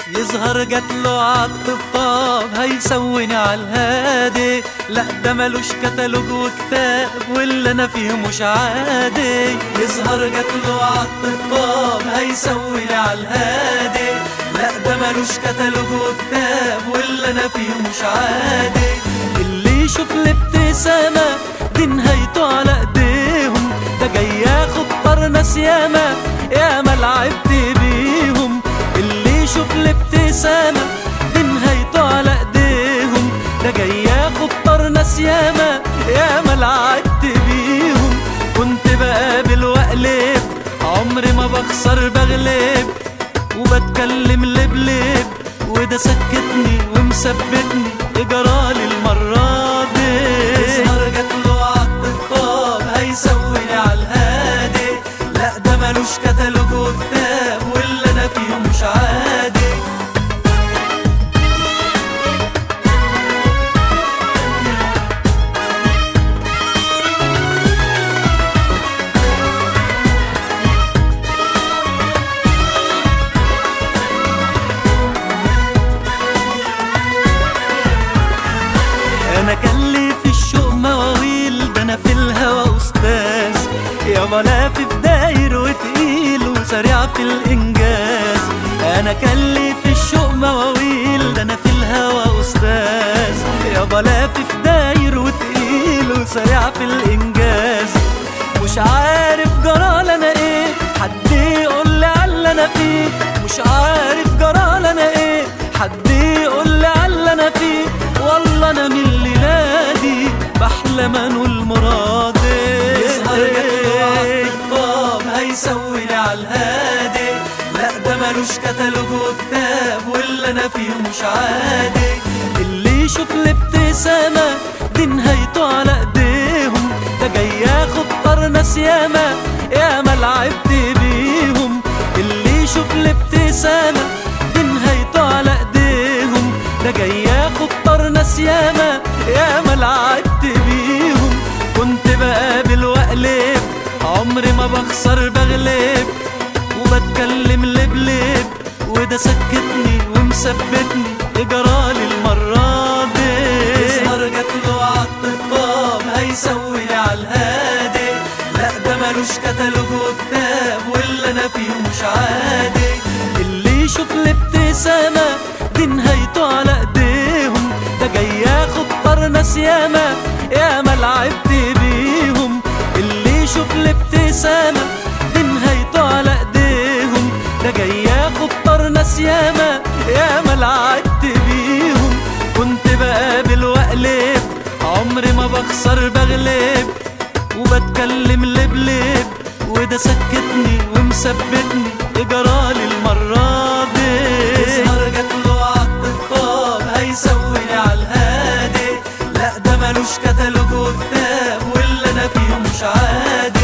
يظهر جاتله عالطبطاب هيسوني عالهادي لا ده ملوش كتالوج وكتاب واللي انا فيه مش عادي يظهر جاتله عالطبطاب هيسوني عالهادي لا ده ملوش كتالوج وكتاب واللي انا فيه مش عادي اللي يشوف الابتسامة دي نهايته على ايديهم ده جاي ياخد طرنس ياما ياما لعبت بيهم اللي يشوف الابتسامة دي نهايته على ايديهم ده جاي ياخد طرنس ياما ياما لعبت بيهم كنت بقابل واقلب عمري ما بخسر بغلب وبتكلم لبلب وده سكتني ومثبتني اجرالي المرة دي يظهر جاتله عالطبطاب هيسويني عالهادي لا ده ملوش كتالوج وكتاب واللي انا فيه مش عادي انا كان لي في الشوق مواويل ده انا في الهوى استاذ يابا لافف داير وتقيل وسريع في الانجاز انا كان لي في الشوق مواويل ده انا في الهوى استاذ يابا لافف داير وتقيل وسريع في الانجاز مش عارف جرال انا ايه حد يقول لي على اللي انا فيه مش عارف جرال انا ايه حد يقول لي على اللي انا فيه والله انا من الليله دي بحلم انول مرادي يظهر الطاب هيسويني على الهادي لا ده ملوش كتالوج وكتاب واللي انا فيه مش عادي اللي يشوف الابتسامه دي نهايته على ايديهم ده جاي ياخد طرنس ياما ياما لعبت بيهم اللي يشوف الابتسامه دي نهايته على ايديهم ده جاي ياخد طرنس ياما ياما لعبت بيهم كنت بقابل واقلب عمري ما بخسر بغلب وبتكلم لبلب وده سكتني ومثبتني اجرالي المرة دي يظهر جاتله عالطبطاب هيسويني عالهادي لا ده ملوش كتالوج وكتاب واللي انا فيه مش عادي اللي يشوف الابتسامة دي نهايته على ايديهم ده جاي ياخد طرنس ياما ياما لعبت بيهم اللي يشوف الابتسامة دي نهايته على ايديهم ده جاي ياخد طرنس ياما ياما لعبت بيهم كنت بقابل واقلب عمري ما بخسر بغلب وبتكلم لبلب وده سكتني ومثبتني اجرالي المرة دي يظهر جاتله عالطبطاب هيسويني عالهادي لا ده ملوش كتالوج وكتاب واللي انا فيه مش عادي